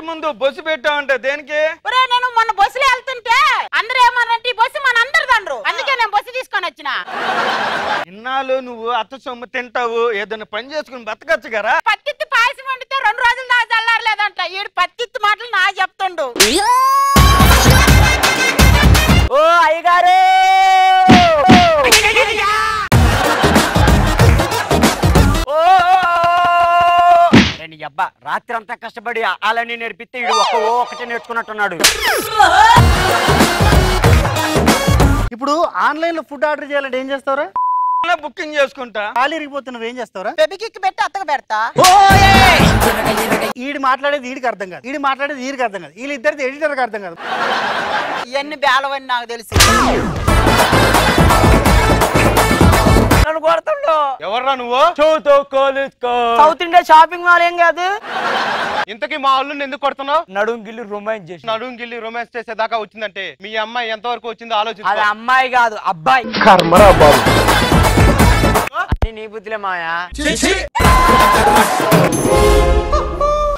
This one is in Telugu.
ముందు బొసి పెట్టావంటే దేనికి ఒరే నేను మొన్న బస్సులో వెళ్తుంటే అందరూ ఏమన్నారంటే ఈ బస్సు మన అందరు దండ్రు అందుకే నేను బస్సు తీసుకొని వచ్చిన ఇన్నాళ్ళు నువ్వు అత్త సొమ్ము తింటావు ఏదైనా పని చేసుకుని బతకచ్చు కదా పత్తిత్తి పాయసం వండితే రెండు రోజులు దాకా చల్లారలేదంట ఈడు పత్తిత్తి మాటలు నా చెప్తుండు ఓ అయ్యగారు ఓ! నేను అబ్బా రాత్రి అంతా కష్టపడి అలాని నేర్పిస్తే ఇడు ఒక్క ఓ ఒకటే నేర్చుకున్నట్టున్నాడు ఇప్పుడు ఆన్లైన్ లో ఫుడ్ ఆర్డర్ చేయాలంటే ఏం చేస్తావురా బుకింగ్ చేసుకుంటా ఖాళీ ఇరిగిపోతే నువ్వేం చేస్తావురా బెబికి పెట్టి అత్తకు పెడతా ఈడు మాట్లాడేది ఈడికి అర్థం కాదు ఈడు మాట్లాడేది ఈడికి అర్థం కాదు వీళ్ళిద్దరిది ఎడిటర్కి అర్థం కాదు ఇవన్నీ బేలవని నాకు తెలుసు నన్ను కొడుతుండు ఎవర్రా నువ్వు చౌతో college south India shopping mall ఏం కాదు ఇంతకీ మా అల్లుని ఎందుకు కొడుతున్నావు నడుం గిల్లి రొమాన్స్ చేసి నడుం గిల్లి రొమాన్స్ చేసేదాకా వచ్చిందంటే మీ అమ్మాయి ఎంత వరకు వచ్చిందో అది ఆలోచించు అమ్మాయి కాదు అబ్బాయి కర్మరా బాబు అన్ని నీ బుద్ధిలే మాయా